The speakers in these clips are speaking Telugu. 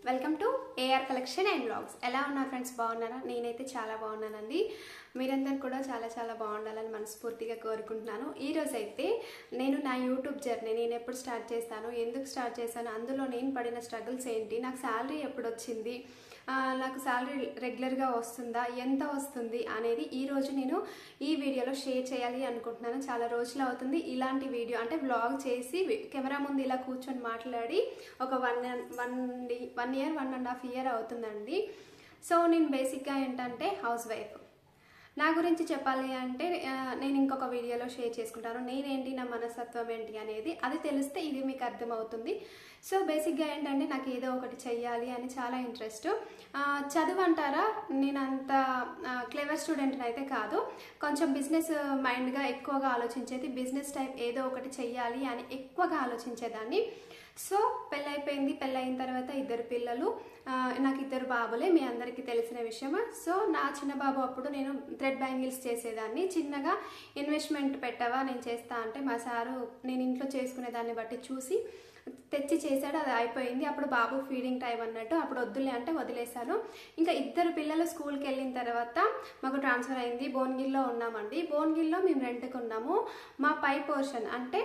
welcome to AR collection and blogs ఎలా ఉన్నారు ఫ్రెండ్స్ బాగున్నారా నేనైతే చాలా బాగున్నానండి మీరందరూ కూడా చాలా చాలా బాగుండాలని మనస్ఫూర్తిగా కోరుకుంటున్నాను ఈ రోజు అయితే నేను నా యూట్యూబ్ జర్నీ నేను ఎప్పుడు స్టార్ట్ చేస్తాను ఎందుకు స్టార్ట్ చేశాను అందులో నేను పడిన స్ట్రగుల్స్ ఏంటి నాకు శాలరీ ఎప్పుడు వచ్చింది ఆ, నాకు శాలరీ రెగ్యులర్గా వస్తుందా ఎంత వస్తుంది అనేది ఈ రోజు నేను ఈ వీడియోలో షేర్ చేయాలి అనుకుంటున్నాను చాలా రోజులు అవుతుంది ఇలాంటి వీడియో అంటే వ్లాగ్ చేసి వి- కెమెరా ముందు ఇలా కూర్చొని మాట్లాడి ఒక one one one year one and half year అవుతుందండి సో నేను బేసిక్గా ఏంటంటే హౌస్ వైఫ్ నా గురించి చెప్పాలి అంటే ఆ, నేను ఇంకొక వీడియోలో షేర్ చేసుకుంటాను నేనేంటి నా మనస్తత్వం ఏంటి అనేది అది తెలిస్తే ఇది మీకు అర్థమవుతుంది సో బేసిక్గా ఏంటంటే నాకు ఏదో ఒకటి చెయ్యాలి అని చాలా ఇంట్రెస్ట్ చదువు అంటారా నేను అంత క్లెవర్ స్టూడెంట్ అయితే కాదు కొంచెం బిజినెస్ మైండ్గా ఎక్కువగా ఆలోచించేది బిజినెస్ టైప్ ఏదో ఒకటి చెయ్యాలి అని ఎక్కువగా ఆలోచించేదాన్ని సో పెళ్ళైపోయింది పెళ్ళైన తర్వాత ఇద్దరు పిల్లలు ఆ, నాకు ఇద్దరు బాబులే మీ అందరికీ తెలిసిన విషయమా సో నా చిన్న బాబు అప్పుడు నేను థ్రెడ్ బ్యాంగిల్స్ చేసేదాన్ని చిన్నగా ఇన్వెస్ట్మెంట్ పెట్టవా నేను చేస్తా అంటే మా సారు నేను ఇంట్లో చేసుకునే దాన్ని బట్టి చూసి తెచ్చి చేశాడు అది అయిపోయింది అప్పుడు బాబు ఫీడింగ్ టైం అన్నట్టు అప్పుడు వద్దులే అంటే వదిలేశాను ఇంకా ఇద్దరు పిల్లలు స్కూల్కి వెళ్ళిన తర్వాత మాకు ట్రాన్స్ఫర్ అయింది భువనగిరిలో ఉన్నామండి భువనగిరిలో మేము రెంట్కి ఉన్నాము మా పై పోర్షన్ అంటే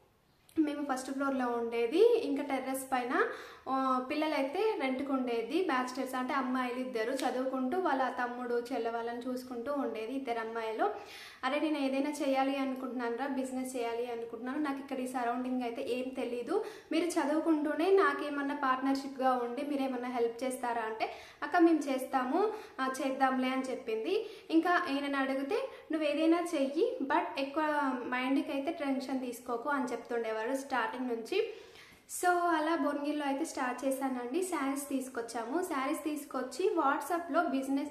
మేము ఫస్ట్ ఫ్లోర్లో ఉండేది ఇంకా టెర్రస్ పైన ఆ, పిల్లలైతే రెంట్కి ఉండేది బ్యాచిలర్స్ అంటే అమ్మాయిలు ఇద్దరు చదువుకుంటూ వాళ్ళ తమ్ముడు చెల్లె వాళ్ళని చూసుకుంటూ ఉండేది ఇద్దరు అమ్మాయిలు అరే నేను ఏదైనా చేయాలి అనుకుంటున్నాను రా బిజినెస్ చేయాలి అనుకుంటున్నాను నాకు ఇక్కడ ఈ సరౌండింగ్ అయితే ఏం తెలీదు మీరు చదువుకుంటూనే నాకేమన్నా పార్ట్నర్షిప్గా ఉండి మీరు ఏమన్నా హెల్ప్ చేస్తారా అంటే అక్క మేము చేస్తాము ఆ, చేద్దాంలే అని చెప్పింది ఇంకా ఈయనని అడిగితే నువ్వు ఏదైనా చెయ్యి బట్ ఎక్కువ మైండ్కి అయితే టెన్షన్ తీసుకోకు అని చెప్తుండేవారు స్టార్టింగ్ నుంచి సో అలా బొన్గిల్లో అయితే స్టార్ట్ చేశానండి శారీస్ తీసుకొచ్చాము శారీస్ తీసుకొచ్చి వాట్సాప్లో బిజినెస్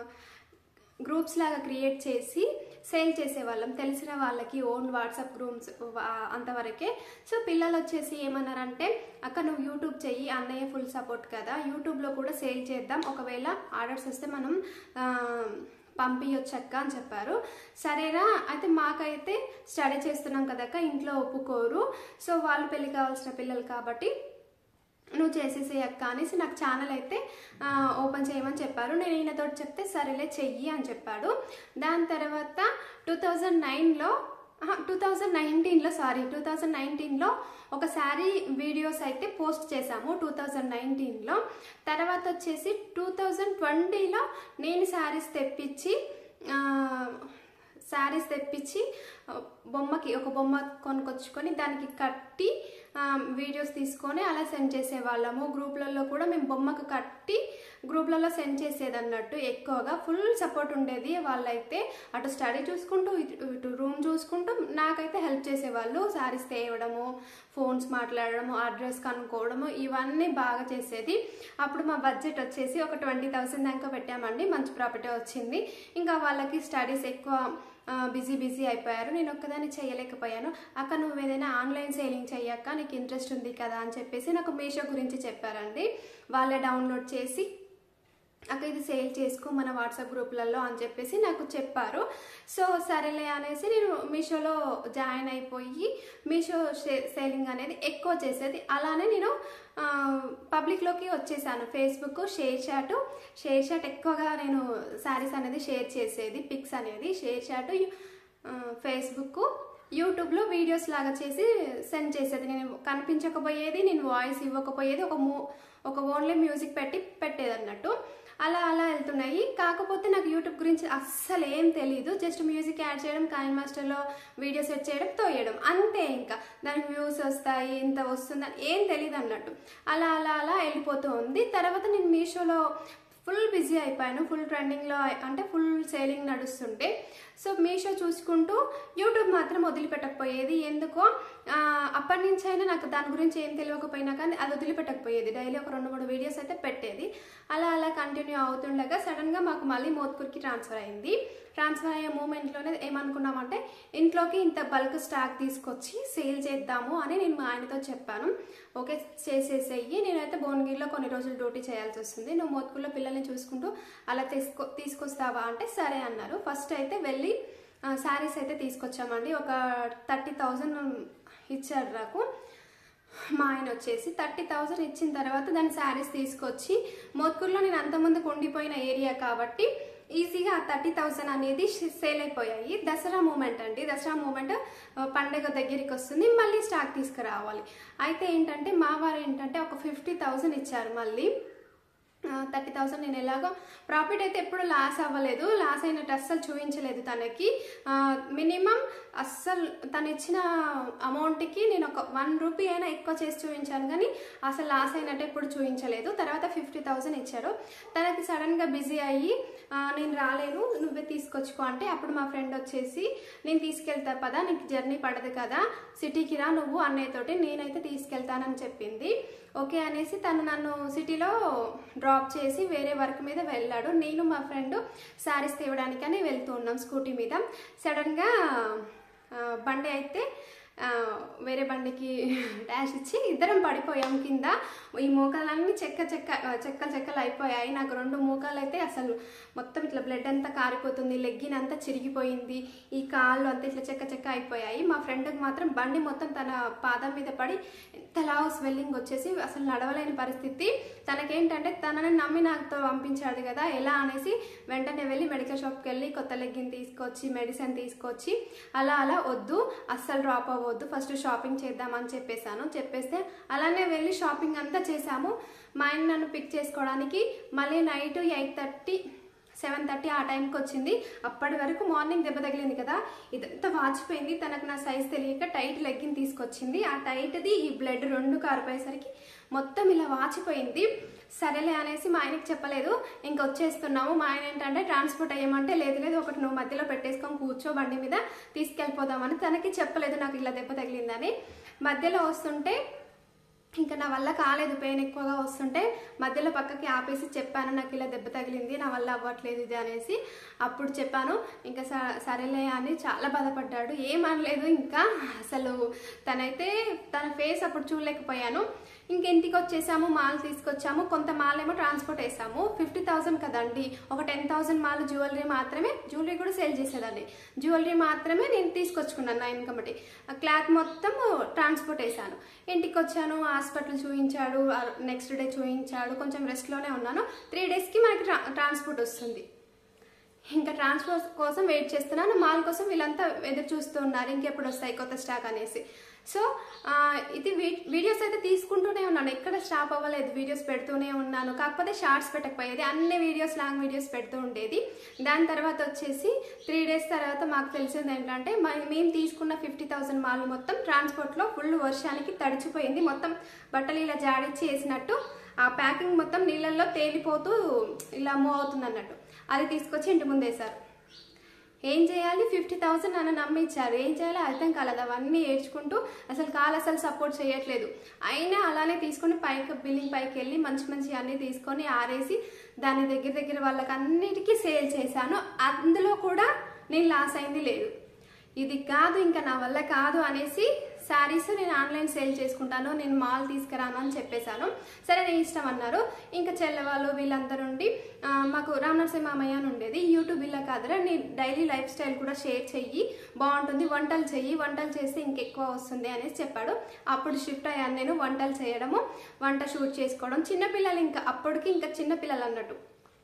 గ్రూప్స్ లాగా క్రియేట్ చేసి సేల్ చేసేవాళ్ళం తెలిసిన వాళ్ళకి ఓన్ వాట్సాప్ గ్రూప్స్ అంతవరకే సో పిల్లలు వచ్చేసి ఏమన్నారంటే అక్క నువ్వు యూట్యూబ్ చెయ్యి అన్నయ్య ఫుల్ సపోర్ట్ కదా యూట్యూబ్లో కూడా సేల్ చేద్దాం ఒకవేళ ఆర్డర్స్ వస్తే మనం ఆ, పంపించొచ్చక్క అని చెప్పారు సరేనా అయితే మాకైతే స్టడీ చేస్తున్నాం కదక్క ఇంట్లో ఒప్పుకోరు సో వాళ్ళు పెళ్లి కావాల్సిన పిల్లలు కాబట్టి నువ్వు చేసేసే అక్క అనేసి నాకు ఛానల్ అయితే ఆ, ఓపెన్ చేయమని చెప్పారు నేను ఈయనతో చెప్తే సరేలే చెయ్యి అని చెప్పాడు దాని తర్వాత టూ థౌజండ్ నైన్లో టూ థౌజండ్ నైన్టీన్లో సారీ టూ థౌజండ్ నైన్టీన్లో ఒక శారీ వీడియోస్ అయితే పోస్ట్ చేశాము టూ థౌజండ్ నైన్టీన్లో తర్వాత వచ్చేసి టూ థౌజండ్ ట్వంటీలో నేను శారీస్ తెప్పించి ఆ, శారీస్ తెప్పించి ఆ, బొమ్మకి ఒక బొమ్మ కొనుక్కొచ్చుకొని దానికి కట్టి ఆ, వీడియోస్ తీసుకొని అలా సెండ్ చేసేవాళ్ళము గ్రూప్లలో కూడా మేము బొమ్మకు కట్టి గ్రూప్లలో సెండ్ చేసేది అన్నట్టు ఎక్కువగా ఫుల్ సపోర్ట్ ఉండేది వాళ్ళైతే అటు స్టడీ చూసుకుంటూ ఇటు ఇటు రూమ్ చూసుకుంటూ నాకైతే హెల్ప్ చేసేవాళ్ళు శారీస్ తేవడము ఫోన్స్ మాట్లాడడము అడ్రస్ కనుక్కోవడము ఇవన్నీ బాగా చేసేది అప్పుడు మా బడ్జెట్ వచ్చేసి ఒక ట్వంటీ థౌసండ్ దాకా పెట్టామండి మంచి ప్రాఫిట్ వచ్చింది ఇంకా వాళ్ళకి స్టడీస్ ఎక్కువ బిజీ బిజీ అయిపోయారు నేను ఒక్కదాన్ని చేయలేకపోయాను అక్క నువ్వు ఏదైనా ఆన్లైన్ సేలింగ్ చెయ్యక్క నీకు ఇంట్రెస్ట్ ఉంది కదా అని చెప్పేసి నాకు మీషో గురించి చెప్పారండి వాళ్ళే డౌన్లోడ్ చేసి అక్క ఇది సేల్ చేసుకో మన వాట్సాప్ గ్రూప్లలో అని చెప్పేసి నాకు చెప్పారు సో సరేలే అనేసి నేను మీషోలో జాయిన్ అయిపోయి మీషో షే- సేలింగ్ అనేది ఎక్కువ చేసేది అలానే నేను ఆ, పబ్లిక్లోకి వచ్చేసాను Facebook ShareChat ShareChat ఎక్కువగా నేను శారీస్ అనేది షేర్ చేసేది పిక్స్ అనేది షేర్ చాట్ ఫేస్బుక్ యూట్యూబ్లో వీడియోస్ లాగా చేసి సెండ్ చేసేది నేను కనిపించకపోయేది నేను వాయిస్ ఇవ్వకపోయేది ఒక మూ ఒక ఓన్లీ మ్యూజిక్ పెట్టి పెట్టేది అన్నట్టు అలా అలా వెళ్తున్నాయి కాకపోతే నాకు యూట్యూబ్ గురించి అస్సలు ఏం తెలియదు జస్ట్ మ్యూజిక్ యాడ్ చేయడం కాయిన్ మాస్టర్లో వీడియో సెట్ చేయడం తోయడం అంతే ఇంకా దానికి వ్యూస్ వస్తాయి ఇంత వస్తుందని ఏం తెలియదు అన్నట్టు అలా అలా అలా వెళ్ళిపోతూ ఉంది తర్వాత నేను మీషోలో ఫుల్ బిజీ అయిపోయాను ఫుల్ ట్రెండింగ్లో అంటే ఫుల్ సేలింగ్ నడుస్తుంటే సో మీషో చూసుకుంటూ యూట్యూబ్ మాత్రం వదిలిపెట్టకపోయేది ఎందుకో ఆ, అప్పటి నుంచి అయినా నాకు దాని గురించి ఏం తెలియకపోయినా కానీ అది వదిలిపెట్టకపోయేది డైలీ ఒక రెండు మూడు వీడియోస్ అయితే పెట్టేది అలా అలా కంటిన్యూ అవుతుండగా సడన్గా మాకు మళ్ళీ మోత్కూర్కి ట్రాన్స్ఫర్ అయింది ట్రాన్స్ఫర్ అయ్యే మూమెంట్లోనే ఏమనుకున్నామంటే ఇంట్లోకి ఇంత బల్క్ స్టాక్ తీసుకొచ్చి సేల్ చేద్దాము అని నేను మా ఆయనతో చెప్పాను ఓకే చేసేసేయి నేనైతే భువనగిరిలో కొన్ని రోజులు డ్యూటీ చేయాల్సి వస్తుంది నువ్వు మోత్కూర్లో పిల్లల్ని చూసుకుంటూ అలా తీసుకో తీసుకొస్తావా అంటే సరే అన్నారు ఫస్ట్ అయితే వెళ్ళి శారీస్ అయితే తీసుకొచ్చామండి ఒక థర్టీ థౌజండ్ ఇచ్చారు నాకు మా ఆయన వచ్చేసి థర్టీ థౌజండ్ ఇచ్చిన తర్వాత దాని శారీస్ తీసుకొచ్చి మోత్కూరులో నేను అంతకుముందు ఉండిపోయిన ఏరియా కాబట్టి ఈజీగా ఆ థర్టీ థౌజండ్ అనేది సేల్ అయిపోయాయి దసరా మూమెంట్ అండి దసరా మూమెంట్ పండగ దగ్గరికి వస్తుంది మళ్ళీ స్టాక్ తీసుకురావాలి అయితే ఏంటంటే మా వారు ఏంటంటే ఒక ఫిఫ్టీ థౌజండ్ ఇచ్చారు మళ్ళీ థర్టీ థౌసండ్ నేను ఎలాగో ప్రాఫిట్ అయితే ఎప్పుడు లాస్ అవ్వలేదు లాస్ అయినట్టు అస్సలు చూపించలేదు తనకి మినిమం అస్సలు తను ఇచ్చిన అమౌంట్కి నేను ఒక వన్ రూపీ అయినా ఎక్కువ చేసి చూపించాను కానీ అసలు లాస్ అయినట్టు ఎప్పుడు చూపించలేదు తర్వాత ఫిఫ్టీ థౌసండ్ ఇచ్చారు తనకి సడన్గా బిజీ అయ్యి ఆ, నేను రాలేను నువ్వే తీసుకొచ్చుకో అంటే అప్పుడు మా ఫ్రెండ్ వచ్చేసి నేను తీసుకెళ్తా పదా నీకు జర్నీ పడదు కదా సిటీకి రా నువ్వు అన్నయ్యతోటి నేనైతే తీసుకెళ్తానని చెప్పింది ఓకే అనేసి తను నన్ను సిటీలో డ్రాప్ చేసి వేరే వర్క్ మీద వెళ్ళాడు నేను మా ఫ్రెండ్ శారీస్ తీయడానికని వెళ్తూ ఉన్నాం స్కూటీ మీద సడన్గా ఆ, బండి అయితే ఆ, వేరే బండికి డాష్ ఇచ్చి ఇద్దరం పడిపోయాం కింద ఈ మోకాలన్నీ చెక్క చెక్క ఆ, చెక్కలు చెక్కలు అయిపోయాయి నాకు రెండు మోకాలు అయితే అసలు మొత్తం ఇట్లా బ్లడ్ అంతా కారిపోతుంది లెగ్గిన్ అంతా చిరిగిపోయింది ఈ కాళ్ళు అంతా ఇట్లా చెక్క చెక్క అయిపోయాయి మా ఫ్రెండ్కి మాత్రం బండి మొత్తం తన పాదం మీద పడి ఎంతలా స్వెల్లింగ్ వచ్చేసి అసలు నడవలేని పరిస్థితి తనకేంటంటే తనని నమ్మి నాతో పంపించాడు కదా ఎలా అనేసి వెంటనే వెళ్ళి మెడికల్ షాప్కి వెళ్ళి కొత్త లెగ్గిన్ తీసుకొచ్చి మెడిసిన్ తీసుకొచ్చి అలా అలా వద్దు అస్సలు డ్రాప్ అవ్వద్దు ఫస్ట్ షాపింగ్ చేద్దామని చెప్పేశాను చెప్పేస్తే అలానే వెళ్ళి షాపింగ్ అంతా చేశాము మా ఆయన నన్ను పిక్ చేసుకోవడానికి మళ్ళీ night eight thirty seven thirty ఆ టైంకి వచ్చింది అప్పటి వరకు మార్నింగ్ దెబ్బ తగిలింది కదా ఇదంతా వాచిపోయింది తనకు నా సైజ్ తెలియక టైట్ లెగ్గిన్ తీసుకొచ్చింది ఆ టైట్ది ఈ బ్లడ్ రెండు కారిపోయేసరికి మొత్తం ఇలా వాచిపోయింది సరేలే అనేసి మా ఆయనకి చెప్పలేదు ఇంకా వచ్చేస్తున్నాము మా ఆయన ఏంటంటే ట్రాన్స్పోర్ట్ అయ్యమంటే లేదు లేదు ఒకటి నువ్వు మధ్యలో పెట్టేసుకొని కూర్చో బండి మీద తీసుకెళ్ళిపోదామని తనకి చెప్పలేదు నాకు ఇలా దెబ్బ తగిలిందని మధ్యలో వస్తుంటే ఇంకా నా వల్ల కాలేదు పెయిన్ ఎక్కువగా వస్తుంటే మధ్యలో పక్కకి ఆపేసి చెప్పాను నాకు ఇలా దెబ్బ తగిలింది నా వల్ల అవ్వట్లేదు ఇది అనేసి అప్పుడు చెప్పాను ఇంకా స- సరేలే అని చాలా బాధపడ్డాడు ఏమనలేదు ఇంకా అసలు తనైతే తన ఫేస్ అప్పుడు చూడలేకపోయాను ఇంక ఇంటికి వచ్చేసాము మాల్ తీసుకొచ్చాము కొంత మాల్ ఏమో ట్రాన్స్పోర్ట్ వేసాము ఫిఫ్టీ థౌసండ్ కదండి ఒక టెన్ థౌసండ్ మాల్ జ్యువెలరీ మాత్రమే జ్యువెలరీ కూడా సేల్ చేసేదాన్ని జ్యువెలరీ మాత్రమే నేను తీసుకొచ్చుకున్నాను నా ఇన్కమ్ బట్టి ఆ క్లాత్ మొత్తం ట్రాన్స్పోర్ట్ వేసాను ఇంటికి వచ్చాను హాస్పిటల్ చూపించాడు నెక్స్ట్ డే చూపించాడు కొంచెం రెస్ట్లోనే ఉన్నాను త్రీ డేస్కి మనకి ట్రా ట్రాన్స్పోర్ట్ వస్తుంది ఇంకా ట్రాన్స్పోర్ట్ కోసం వెయిట్ చేస్తున్నాను మాల్ కోసం వీళ్ళంతా ఎదురు చూస్తూ ఉన్నారు ఇంకెప్పుడు వస్తాయి కొత్త స్టాక్ అనేసి సో ఆ, ఇది వీ- వీడియోస్ అయితే తీసుకుంటూనే ఉన్నాను ఎక్కడ స్టాప్ అవ్వలేదు వీడియోస్ పెడుతూనే ఉన్నాను కాకపోతే షార్ట్స్ పెట్టకపోయేది అన్ని వీడియోస్ లాంగ్ వీడియోస్ పెడుతూ ఉండేది దాని తర్వాత వచ్చేసి త్రీ డేస్ తర్వాత మాకు తెలిసింది ఏంటంటే మ- మేము తీసుకున్న ఫిఫ్టీ థౌసండ్ మాల్ మొత్తం ట్రాన్స్పోర్ట్లో ఫుల్ వర్షానికి తడిచిపోయింది మొత్తం బట్టలు ఇలా జాడిచ్చి వేసినట్టు ఆ ప్యాకింగ్ మొత్తం నీళ్ళల్లో తేలిపోతూ ఇలా మూవ్ అవుతుంది అన్నట్టు అది తీసుకొచ్చి ఇంటి ముందు వేశారు ఏం చేయాలి ఫిఫ్టీ థౌసండ్ నన్ను నమ్మిచ్చారు ఏం చేయాలో అర్థం కాలేదు అవన్నీ ఏడ్చుకుంటూ అసలు కాలు అసలు సపోర్ట్ చేయట్లేదు అయినా అలానే తీసుకొని పైకి బిల్డింగ్ పైకి వెళ్ళి మంచి మంచి అన్నీ తీసుకొని ఆరేసి దాని దగ్గర దగ్గర వాళ్ళకి అన్నిటికీ సేల్ చేశాను అందులో కూడా నేను లాస్ అయింది లేదు ఇది కాదు ఇంకా నా వల్ల కాదు అనేసి శారీస్ నేను ఆన్లైన్ సేల్ చేసుకుంటాను నేను మాల్ తీసుకురాను అని చెప్పేశాను సరే నీ ఇష్టం అన్నారు ఇంకా చెల్లెవాళ్ళు వీళ్ళందరూ ఉండి ఆ, మాకు రామనరసింహ మామయ్య అని ఉండేది యూట్యూబ్ ఇలా కాదురా నీ డైలీ లైఫ్ స్టైల్ కూడా షేర్ చెయ్యి బాగుంటుంది వంటలు చెయ్యి వంటలు చేస్తే ఇంకెక్కువ వస్తుంది అనేసి చెప్పాడు అప్పుడు షిఫ్ట్ అయ్యాను నేను వంటలు చేయడము వంట షూట్ చేసుకోవడం చిన్నపిల్లలు ఇంకా అప్పటికి ఇంకా చిన్నపిల్లలు అన్నట్టు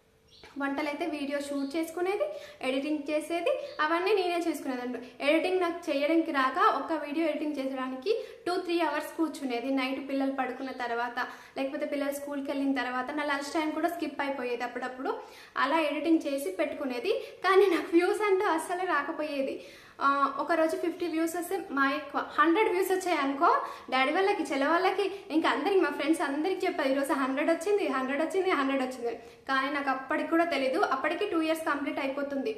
వంటలు అయితే వీడియో షూట్ చేసుకునేది ఎడిటింగ్ చేసేది అవన్నీ నేనే చేసుకునేదండి ఎడిటింగ్ నాకు చేయడానికి రాక ఒక వీడియో ఎడిటింగ్ చేసడానికి టూ త్రీ అవర్స్ కూర్చునేది నైట్ పిల్లలు పడుకున్న తర్వాత లేకపోతే పిల్లలు స్కూల్కి వెళ్ళిన తర్వాత నా లంచ్ టైం కూడా స్కిప్ అయిపోయేది అప్పుడప్పుడు అలా ఎడిటింగ్ చేసి పెట్టుకునేది కానీ నాకు వ్యూస్ అంటూ అస్సలు రాకపోయేది ఆ, ఒక రోజు ఫిఫ్టీ వ్యూస్ వస్తే మా ఎక్కువ హండ్రెడ్ వ్యూస్ వచ్చాయి అనుకో డాడీ వాళ్ళకి చెల్ల వాళ్ళకి ఇంకా అందరికి మా ఫ్రెండ్స్ అందరికి చెప్పారు ఈరోజు హండ్రెడ్ వచ్చింది హండ్రెడ్ వచ్చింది హండ్రెడ్ వచ్చింది కానీ నాకు అప్పటికి కూడా తెలీదు అప్పటికి టూ ఇయర్స్ కంప్లీట్ అయిపోతుంది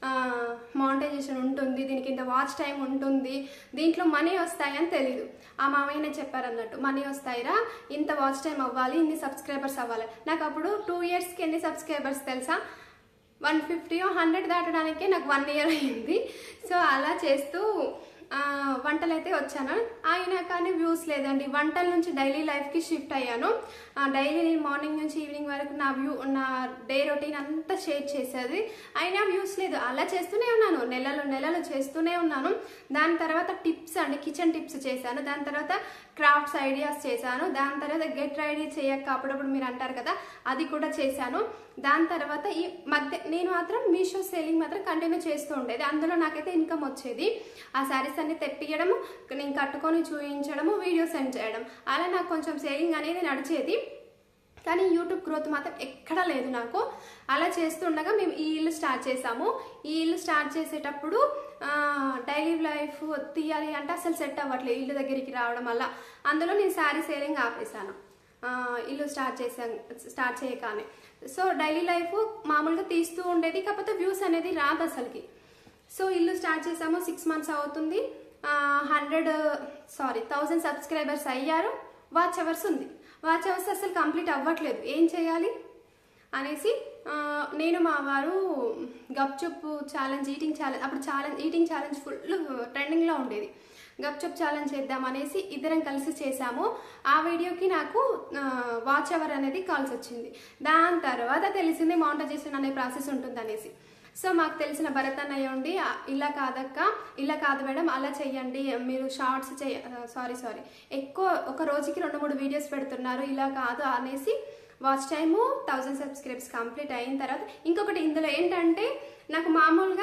మానిటైజేషన్ ఉంటుంది దీనికి ఇంత వాచ్ టైం ఉంటుంది దీంట్లో మనీ వస్తాయని తెలీదు ఆ మామయ్యనే చెప్పారు అన్నట్టు మనీ వస్తాయిరా ఇంత వాచ్ టైం అవ్వాలి ఇన్ని సబ్స్క్రైబర్స్ అవ్వాలి నాకు అప్పుడు టూ ఇయర్స్కి ఎన్ని సబ్స్క్రైబర్స్ తెలుసా వన్ ఫిఫ్టీ హండ్రెడ్ దాటడానికే నాకు వన్ ఇయర్ అయింది సో అలా చేస్తూ ఆ, వంటలు అయితే వచ్చాను అయినా కానీ వ్యూస్ లేదండి వంటల నుంచి డైలీ లైఫ్కి షిఫ్ట్ అయ్యాను డైలీ నేను మార్నింగ్ నుంచి ఈవినింగ్ వరకు నా వ్యూ నా డే రొటీన్ అంతా షేర్ చేసేది అయినా వ్యూస్ లేదు అలా చేస్తూనే ఉన్నాను నెలలు నెలలు చేస్తూనే ఉన్నాను దాని తర్వాత టిప్స్ అండి కిచెన్ టిప్స్ చేశాను దాని తర్వాత క్రాఫ్ట్స్ ఐడియాస్ చేశాను దాని తర్వాత గెట్ రెడీ చేయక అప్పుడప్పుడు మీరు అంటారు కదా అది కూడా చేశాను దాని తర్వాత ఈ మధ్య నేను మాత్రం మీషో సేలింగ్ మాత్రం కంటిన్యూ చేస్తూ ఉండేది అందులో నాకైతే ఇన్కమ్ వచ్చేది ఆ శారీస్ అన్ని తెప్పియడము నేను కట్టుకొని చూపించడము వీడియో సెండ్ చేయడం అలా నాకు కొంచెం సేలింగ్ అనేది నడిచేది కానీ యూట్యూబ్ గ్రోత్ మాత్రం ఎక్కడా లేదు నాకు అలా చేస్తుండగా మేము ఈ ఇల్లు స్టార్ట్ చేసాము ఈ ఇల్లు స్టార్ట్ చేసేటప్పుడు డైలీ లైఫ్ తీయాలి అంటే అసలు సెట్ అవ్వట్లేదు ఇల్లు దగ్గరికి రావడం వల్ల అందులో నేను శారీ సేలింగ్ ఆపేసాను ఆ, ఇల్లు స్టార్ట్ చేసాను స్టార్ట్ చేయగానే సో డైలీ లైఫ్ మామూలుగా తీస్తూ ఉండేది కాకపోతే వ్యూస్ అనేది రాదు అసలుకి సో ఇల్లు స్టార్ట్ చేసాము సిక్స్ మంత్స్ అవుతుంది హండ్రెడ్ సారీ థౌజండ్ సబ్స్క్రైబర్స్ అయ్యారు వాచ్ అవర్స్ ఉంది వాచ్ అవర్స్ అసలు కంప్లీట్ అవ్వట్లేదు ఏం చేయాలి అనేసి ఆ, నేను మా వారు గప్చుప్ ఛాలెంజ్ ఈటింగ్ ఛాలెంజ్ అప్పుడు ఛాలెంజ్ ఈటింగ్ ఛాలెంజ్ ఫుల్ ట్రెండింగ్లో ఉండేది గప్చుప్ ఛాలెంజ్ చేద్దాం అనేసి ఇద్దరం కలిసి చేశాము ఆ వీడియోకి నాకు వాచ్ అవర్ అనేది కాల్స్ వచ్చింది దాని తర్వాత తెలిసింది మౌంటైజేషన్ అనే ప్రాసెస్ ఉంటుంది అనేసి సో మాకు తెలిసిన భరత్ అన్నయ్య ఉండి "ఆ, ఇలా కాదక్క ఇలా కాదు మేడం అలా చెయ్యండి మీరు షార్ట్స్ చేయ సారీ సారీ ఎక్కువ ఒక రోజుకి రెండు మూడు వీడియోస్ పెడుతున్నారు ఇలా కాదు అనేసి watch time thousand subscribes complete అయిన తర్వాత ఇంకొకటి ఇందులో ఏంటంటే నాకు మామూలుగా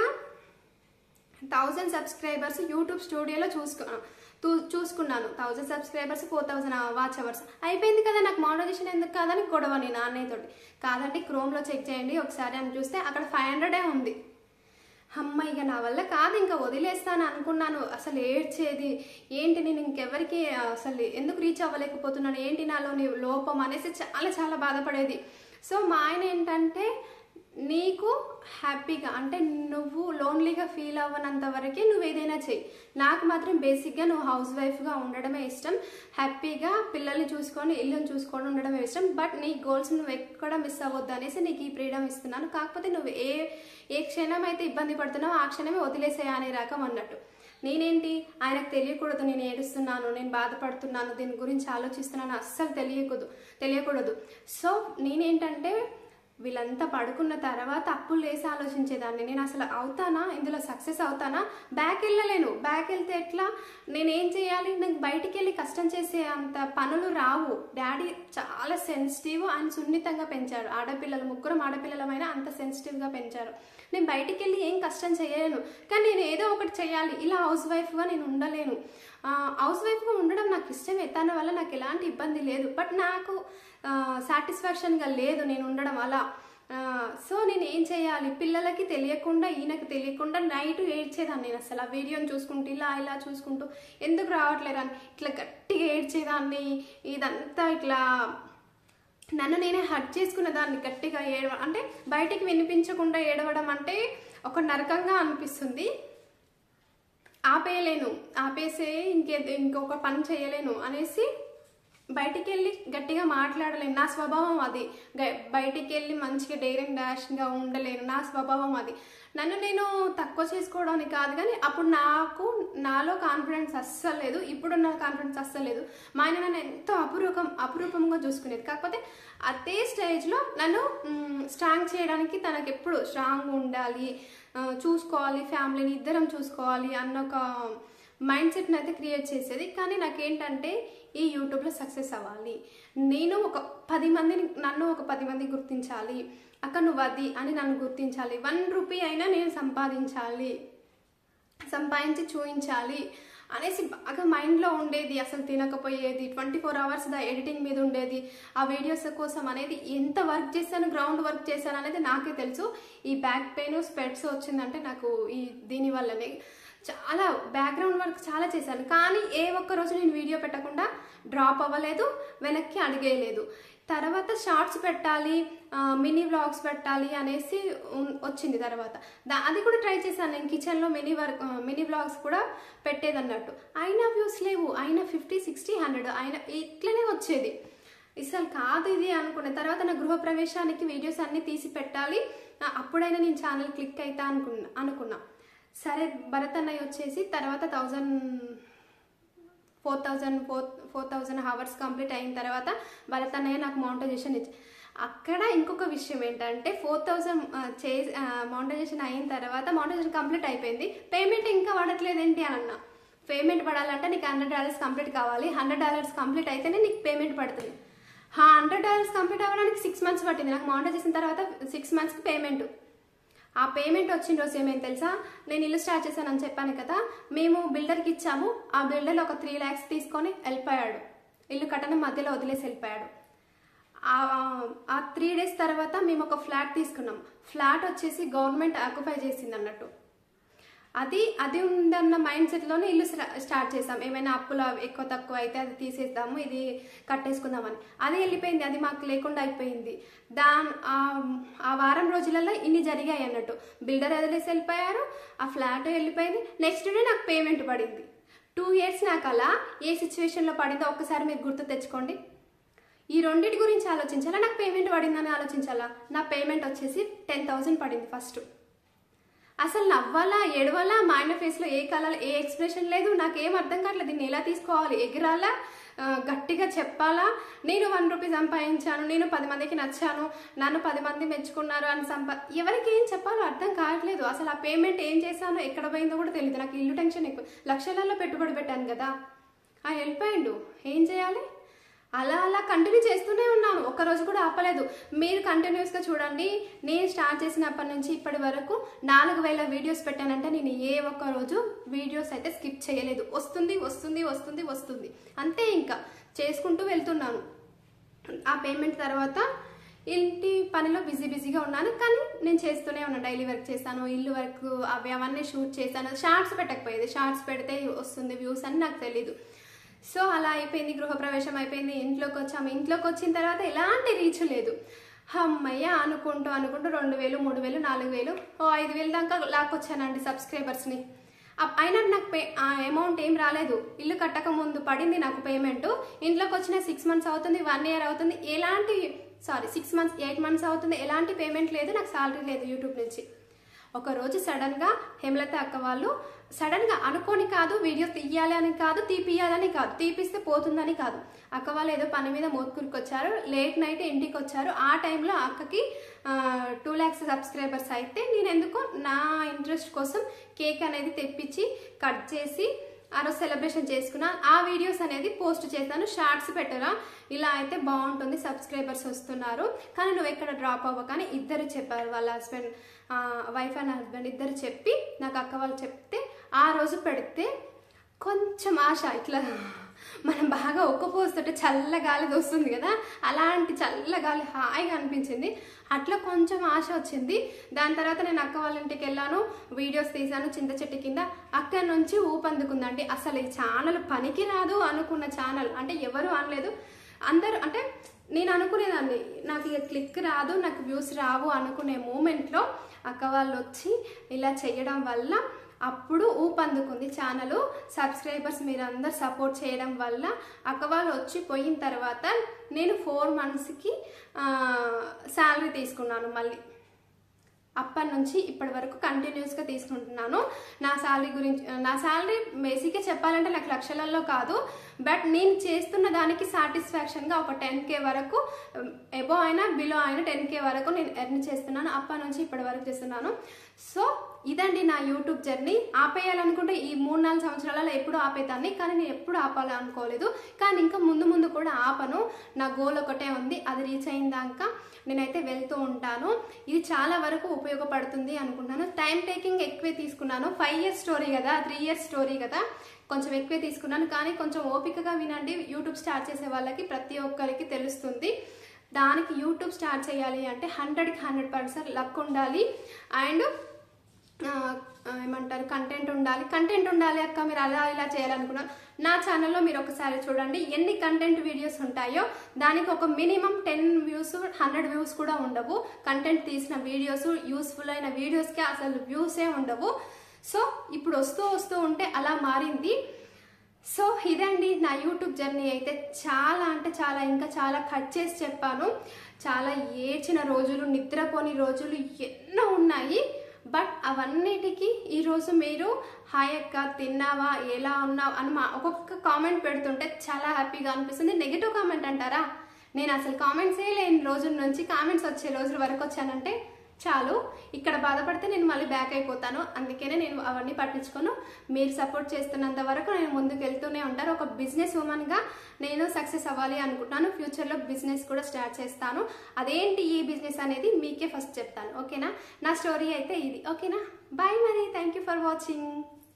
థౌజండ్ సబ్స్క్రైబర్స్ యూట్యూబ్ స్టూడియోలో చూసుకో తూ- చూసుకున్నాను thousand subscribers four thousand watch hours అయిపోయింది కదా నాకు మోడరేషన్ ఎందుకు కాదని గొడవ నేను అన్నయ్యతోటి కాదండి క్రోమ్లో చెక్ చేయండి ఒకసారి అని చూస్తే అక్కడ ఫైవ్ హండ్రెడే ఉంది అమ్మ ఇక నా వల్ల కాదు ఇంకా వదిలేస్తాను అనుకున్నాను అసలు ఏడ్చేది ఏంటి నేను ఇంకెవరికి అసలు ఎందుకు రీచ్ అవ్వలేకపోతున్నాను ఏంటి నాలోని లోపం అనేసి చాలా చాలా బాధపడేది సో మా ఆయన ఏంటంటే నీకు హ్యాపీగా అంటే నువ్వు లోన్లీగా ఫీల్ అవ్వనంత వరకే నువ్వు ఏదైనా చెయ్యి నాకు మాత్రం బేసిక్గా నువ్వు హౌస్ వైఫ్గా ఉండడమే ఇష్టం హ్యాపీగా పిల్లల్ని చూసుకొని ఇల్లుని చూసుకొని ఉండడమే ఇష్టం బట్ నీ గోల్స్ నువ్వు ఎక్కడ మిస్ అవ్వద్దు అనేసి నీకు ఈ ఫ్రీడమ్ ఇస్తున్నాను కాకపోతే నువ్వు ఏ ఏ క్షణం అయితే ఇబ్బంది పడుతున్నావో ఆ క్షణమే వదిలేసేయా అనే రకం అన్నట్టు నేనేంటి ఆయనకు తెలియకూడదు నేను ఏడుస్తున్నాను నేను బాధపడుతున్నాను దీని గురించి ఆలోచిస్తున్నాను అస్సలు తెలియకూడదు తెలియకూడదు సో నేనేంటంటే వీళ్ళంతా పడుకున్న తర్వాత అప్పులు వేసి ఆలోచించేదాన్ని నేను అసలు అవుతానా ఇందులో సక్సెస్ అవుతానా బ్యాక్ వెళ్ళలేను బ్యాక్ వెళ్తే ఎట్లా నేను ఏం చేయాలి నాకు బయటికి వెళ్ళి కష్టం చేసే అంత పనులు రావు డాడీ చాలా సెన్సిటివ్ అండ్ సున్నితంగా పెంచాడు ఆడపిల్లలు ముగ్గురం ఆడపిల్లలమైనా అంత సెన్సిటివ్గా పెంచారు నేను బయటికి వెళ్ళి ఏం కష్టం చేయలేను కానీ నేను ఏదో ఒకటి చేయాలి ఇలా హౌస్ వైఫ్గా నేను ఉండలేను ఆ, హౌస్ వైఫ్గా ఉండడం నాకు ఇష్టమే తన వల్ల నాకు ఎలాంటి ఇబ్బంది లేదు బట్ నాకు సాటిస్ఫాక్షన్గా లేదు నేను ఉండడం అలా ఆ, సో నేను ఏం చేయాలి పిల్లలకి తెలియకుండా ఈయనకి తెలియకుండా నైట్ ఏడ్చేదాన్ని నేను అసలు ఆ వీడియోని చూసుకుంటూ ఇలా ఇలా చూసుకుంటూ ఎందుకు రావట్లేదు అని ఇట్లా గట్టిగా ఏడ్చేదాన్ని ఇదంతా ఇట్లా నన్ను నేనే హట్ చేసుకున్న దాన్ని గట్టిగా ఏడవ అంటే బయటికి వినిపించకుండా ఏడవడం అంటే ఒక నరకంగా అనిపిస్తుంది ఆపేయలేను ఆపేసే ఇంకే ఇంకొక పని చేయలేను అనేసి బయటికి వెళ్ళి గట్టిగా మాట్లాడలేను నా స్వభావం అది గ- బయటికి వెళ్ళి మంచిగా డైరింగ్ డాష్గా ఉండలేను నా స్వభావం అది నన్ను నేను తక్కువ చేసుకోవడానికి కాదు కానీ అప్పుడు నాకు నాలో కాన్ఫిడెన్స్ అస్సలు లేదు ఇప్పుడు నా కాన్ఫిడెన్స్ అస్సలు లేదు మా ఆయన నన్ను ఎంతో అపురూపం అపురూపంగా చూసుకునేది కాకపోతే అదే స్టేజ్లో నన్ను స్ట్రాంగ్ చేయడానికి తనకి ఎప్పుడు స్ట్రాంగ్ ఉండాలి ఆ, చూసుకోవాలి ఫ్యామిలీని ఇద్దరం చూసుకోవాలి అన్న ఒక మైండ్ సెట్ని అయితే క్రియేట్ చేసేది కానీ నాకేంటంటే ఈ యూట్యూబ్లో సక్సెస్ అవ్వాలి నేను ఒక పది మందిని నన్ను ఒక పది మంది గుర్తించాలి అక్క నువ్వు అది అని నన్ను గుర్తించాలి వన్ రూపీ అయినా నేను సంపాదించాలి సంపాదించి చూపించాలి అనేసి బాగా మైండ్లో ఉండేది అసలు తినకపోయేది ట్వంటీ ఫోర్ అవర్స్ దా ఎడిటింగ్ మీద ఉండేది ఆ వీడియోస్ కోసం అనేది ఎంత వర్క్ చేశాను గ్రౌండ్ వర్క్ చేశాను అనేది నాకే తెలుసు ఈ బ్యాక్ పెయిన్ స్పెట్స్ వచ్చిందంటే నాకు ఈ దీని వల్లనే చాలా బ్యాక్గ్రౌండ్ వర్క్ చాలా చేశాను కానీ ఏ ఒక్క రోజు నేను వీడియో పెట్టకుండా డ్రాప్ అవ్వలేదు వెనక్కి అడిగేయలేదు తర్వాత షార్ట్స్ పెట్టాలి ఆ, మినీ వ్లాగ్స్ పెట్టాలి అనేసి ఉన్- వచ్చింది తర్వాత దా అది కూడా ట్రై చేశాను నేను కిచెన్లో మినీ వర్క్ ఆ, మినీ వ్లాగ్స్ కూడా పెట్టేదన్నట్టు అయినా వ్యూస్ లేవు అయినా ఫిఫ్టీ సిక్స్టీ హండ్రెడ్ అయినా ఇట్లనే వచ్చేది అసలు కాదు ఇది అనుకున్న తర్వాత నా గృహప్రవేశానికి వీడియోస్ అన్నీ తీసి పెట్టాలి ఆ, అప్పుడైనా నేను ఛానల్ క్లిక్ అవుతా అనుకున్నా అనుకున్నా సరే భరత్ అన్నయ్య వచ్చేసి తర్వాత thousand four thousand four four thousand hours complete అయిన తర్వాత భరత్ అన్నయ్య నాకు మౌంటైజేషన్ ఇచ్చి అక్కడ ఇంకొక విషయం ఏంటంటే ఫోర్ థౌజండ్ చే మౌంటైజేషన్ అయిన తర్వాత మౌంటైజేషన్ కంప్లీట్ అయిపోయింది పేమెంట్ ఇంకా పడట్లేదు ఏంటి అని అన్న పేమెంట్ పడాలంటే నీకు హండ్రెడ్ డాలర్స్ కంప్లీట్ కావాలి హండ్రెడ్ డాలర్స్ కంప్లీట్ అయితేనే నీకు పేమెంట్ పడుతుంది ఆ హండ్రెడ్ డాలర్స్ కంప్లీట్ అవ్వడానికి సిక్స్ మంత్స్ పట్టింది నాకు మౌంటర్ చేసిన తర్వాత సిక్స్ మంత్స్కి పేమెంట్ ఆ పేమెంట్ వచ్చిన రోజు ఏమేమి తెలుసా నేను ఇల్లు స్టార్ట్ చేశానని చెప్పాను కదా మేము బిల్డర్కి ఇచ్చాము ఆ బిల్డర్ ఒక త్రీ ల్యాక్స్ తీసుకొని వెళ్ళిపోయాడు ఇల్లు కట్టడం మధ్యలో వదిలేసి వెళ్ళిపోయాడు ఆ- ఆ త్రీ డేస్ తర్వాత మేము ఒక ఫ్లాట్ తీసుకున్నాం ఫ్లాట్ వచ్చేసి గవర్నమెంట్ ఆక్యుపై చేసింది అన్నట్టు అది అది ఉందన్న మైండ్ సెట్లోనే ఇల్లు స్టా- స్టార్ట్ చేసాం ఏమైనా అప్పులు అవి ఎక్కువ తక్కువ అయితే అది తీసేద్దాము ఇది కట్టేసుకుందామని అది వెళ్ళిపోయింది అది మాకు లేకుండా అయిపోయింది దా ఆ వారం రోజులలో ఇన్ని జరిగాయి అన్నట్టు బిల్డర్ వదిలేసి వెళ్ళిపోయారు ఆ ఫ్లాట్ వెళ్ళిపోయింది నెక్స్ట్ డే నాకు పేమెంట్ పడింది టూ ఇయర్స్ నాకు అలా ఏ సిచ్యువేషన్లో పడిందో ఒక్కసారి మీరు గుర్తు తెచ్చుకోండి ఈ రెండింటి గురించి ఆలోచించాలా నాకు పేమెంట్ పడిందని ఆలోచించాలా నా పేమెంట్ వచ్చేసి టెన్ థౌసండ్ పడింది ఫస్ట్ అసలు నవ్వాలా ఏడవాలా మా ఆయన ఫేస్లో ఏ కలర్ ఏ ఎక్స్ప్రెషన్ లేదు నాకేం అర్థం కావట్లేదు దీన్ని ఎలా తీసుకోవాలి ఎగిరాలా ఆ, గట్టిగా చెప్పాలా నేను వన్ రూపీ సంపాదించాను నేను పది మందికి నచ్చాను నన్ను పది మంది మెచ్చుకున్నారు అని సంపా ఎవరికి ఏం చెప్పాలో అర్థం కావట్లేదు అసలు ఆ పేమెంట్ ఏం చేశానో ఎక్కడ పోయిందో కూడా తెలియదు నాకు ఇల్లు టెన్షన్ ఎక్కువ లక్షలలో పెట్టుబడి పెట్టాను కదా ఆ వెళ్ళిపోయిండు ఏం చేయాలి అలా అలా కంటిన్యూ చేస్తూనే ఉన్నాను ఒక్క రోజు కూడా ఆపలేదు మీరు కంటిన్యూస్గా చూడండి నేను స్టార్ట్ చేసినప్పటి నుంచి ఇప్పటి వరకు నాలుగు వేల వీడియోస్ పెట్టానంటే నేను ఏ ఒక్క రోజు వీడియోస్ అయితే స్కిప్ చేయలేదు వస్తుంది వస్తుంది వస్తుంది వస్తుంది అంతే ఇంకా చేసుకుంటూ వెళ్తున్నాను ఆ పేమెంట్ తర్వాత ఇంటి పనిలో బిజీ బిజీగా ఉన్నాను కానీ నేను చేస్తూనే ఉన్నాను డైలీ వర్క్ చేశాను ఇల్లు వర్క్ అవి అవన్నీ షూట్ చేశాను షార్ట్స్ పెట్టకపోయేది షార్ట్స్ పెడితే వస్తుంది వ్యూస్ అని నాకు తెలీదు సో అలా అయిపోయింది గృహప్రవేశం అయిపోయింది ఇంట్లోకి వచ్చాము ఇంట్లోకి వచ్చిన తర్వాత ఎలాంటి రీచ్ లేదు అమ్మయ్య అనుకుంటూ అనుకుంటూ రెండు వేలు మూడు వేలు నాలుగు వేలు ఓ ఐదు వేలు దాకా లాక్కొచ్చానండి సబ్స్క్రైబర్స్ని అప్- అయినా నాకు పే ఆ అమౌంట్ ఏం రాలేదు ఇల్లు కట్టక ముందు పడింది నాకు పేమెంట్ ఇంట్లోకి వచ్చిన సిక్స్ మంత్స్ అవుతుంది వన్ ఇయర్ అవుతుంది ఎలాంటి sorry six months eight months అవుతుంది ఎలాంటి పేమెంట్ లేదు నాకు సాలరీ లేదు యూట్యూబ్ నుంచి ఒక రోజు సడన్గా హేమలత అక్క వాళ్ళు సడన్గా అనుకోని కాదు వీడియో తీయాలి అని కాదు తీపియాలని కాదు తీపిస్తే పోతుందని కాదు అక్క వాళ్ళు ఏదో పని మీద మోత్కూరికి వచ్చారు లేట్ నైట్ ఇంటికి వచ్చారు ఆ టైంలో అక్కకి టూ ల్యాక్స్ సబ్స్క్రైబర్స్ అయితే నేను ఎందుకో నా ఇంట్రెస్ట్ కోసం కేక్ అనేది తెప్పించి కట్ చేసి ఆ రోజు సెలబ్రేషన్ చేసుకున్నా ఆ వీడియోస్ అనేది పోస్ట్ చేశాను షార్ట్స్ పెట్టరా ఇలా అయితే బాగుంటుంది సబ్స్క్రైబర్స్ వస్తున్నారు కానీ నువ్వు ఎక్కడ డ్రాప్ అవ్వకని ఇద్దరు చెప్పారు వాళ్ళ హస్బెండ్ వైఫ్ అండ్ హస్బెండ్ ఇద్దరు చెప్పి నాకు అక్క వాళ్ళు చెప్తే ఆ రోజు పెడితే కొంచెం ఆశ ఇట్లా మనం బాగా ఒక్కపోస్తుంటే చల్ల గాలి వస్తుంది కదా అలాంటి చల్ల గాలి హాయిగా అనిపించింది అట్లా కొంచెం ఆశ వచ్చింది దాని తర్వాత నేను అక్క వాళ్ళ ఇంటికి వెళ్ళాను వీడియోస్ తీశాను చింత చెట్టు కింద అక్కడి నుంచి ఊపందుకుందండి అసలు ఈ ఛానల్ పనికి రాదు అనుకున్న ఛానల్ అంటే ఎవరు అనలేదు అందరూ అంటే నేను అనుకునేదాన్ని నాకు ఇక క్లిక్ రాదు నాకు వ్యూస్ రావు అనుకునే మూమెంట్లో అక్క వాళ్ళు వచ్చి ఇలా చేయడం వల్ల అప్పుడు ఊపందుకుంది ఛానల్ సబ్స్క్రైబర్స్ మీరు అందరు సపోర్ట్ చేయడం వల్ల అక్క వాళ్ళు వచ్చి పోయిన తర్వాత నేను ఫోర్ మంత్స్కి శాలరీ తీసుకున్నాను మళ్ళీ అప్పటి నుంచి ఇప్పటి వరకు కంటిన్యూస్గా తీసుకుంటున్నాను నా శాలరీ గురించి నా శాలరీ బేసిక్గా చెప్పాలంటే నాకు లక్షలలో కాదు బట్ నేను చేస్తున్న దానికి సాటిస్ఫాక్షన్గా ఒక టెన్ కే వరకు ఎబో అయినా బిలో అయినా టెన్ కే వరకు నేను ఎర్న్ చేస్తున్నాను అప్పటి నుంచి ఇప్పటి వరకు చేస్తున్నాను సో ఇదండి నా యూట్యూబ్ జర్నీ ఆపేయాలనుకుంటే ఈ మూడు నాలుగు సంవత్సరాలలో ఎప్పుడు ఆపేదాన్ని కానీ నేను ఎప్పుడు ఆపాలి అనుకోలేదు కానీ ఇంకా ముందు ముందు కూడా ఆపను నా గోల్ ఒకటే ఉంది అది రీచ్ అయిన దాకా నేనైతే వెళ్తూ ఉంటాను ఇది చాలా వరకు ఉపయోగపడుతుంది అనుకుంటున్నాను టైం టేకింగ్ ఎక్కువే తీసుకున్నాను ఫైవ్ ఇయర్స్ స్టోరీ కదా త్రీ ఇయర్స్ స్టోరీ కదా కొంచెం ఎక్కువే తీసుకున్నాను కానీ కొంచెం ఓపికగా వినండి యూట్యూబ్ స్టార్ట్ చేసే వాళ్ళకి ప్రతి ఒక్కరికి తెలుస్తుంది దానికి యూట్యూబ్ స్టార్ట్ చేయాలి అంటే హండ్రెడ్కి హండ్రెడ్ పర్సెంట్ లక్ ఉండాలి అండ్ ఆ, ఆ, ఏమంటారు కంటెంట్ ఉండాలి కంటెంట్ ఉండాలి అక్క మీరు అలా ఇలా చేయాలనుకున్నారు నా ఛానల్లో మీరు ఒకసారి చూడండి ఎన్ని కంటెంట్ వీడియోస్ ఉంటాయో దానికి ఒక minimum ten views hundred views కూడా ఉండవు కంటెంట్ తీసిన వీడియోస్ యూస్ఫుల్ అయిన వీడియోస్కి అసలు వ్యూసే ఉండవు సో ఇప్పుడు వస్తూ వస్తూ ఉంటే అలా మారింది సో ఇదండి నా యూట్యూబ్ జర్నీ అయితే చాలా అంటే చాలా ఇంకా చాలా కట్ చేసి చెప్పాను చాలా ఏడ్చిన రోజులు నిద్రపోని రోజులు ఎన్నో ఉన్నాయి బట్ అవన్నిటికీ ఈరోజు మీరు హాయ్ అక్క తిన్నావా ఎలా ఉన్నావు అని మా ఒక్కొక్క కామెంట్ పెడుతుంటే చాలా హ్యాపీగా అనిపిస్తుంది నెగిటివ్ కామెంట్ అంటారా నేను అసలు కామెంట్సే లేని రోజుల నుంచి కామెంట్స్ వచ్చే రోజుల వరకు వచ్చానంటే చాలు ఇక్కడ బాధపడితే నేను మళ్ళీ బ్యాక్ అయిపోతాను అందుకనే నేను అవన్నీ పట్టించుకోను మీరు సపోర్ట్ చేస్తున్నంత వరకు నేను ముందుకు వెళ్తూనే ఉంటాను ఒక బిజినెస్ ఉమెన్గా నేను సక్సెస్ అవ్వాలి అనుకుంటున్నాను ఫ్యూచర్లో బిజినెస్ కూడా స్టార్ట్ చేస్తాను అదేంటి ఈ బిజినెస్ అనేది మీకే ఫస్ట్ చెప్తాను ఓకేనా నా స్టోరీ అయితే ఇది ఓకేనా బాయ్ మరి థ్యాంక్ యూ ఫర్ వాచింగ్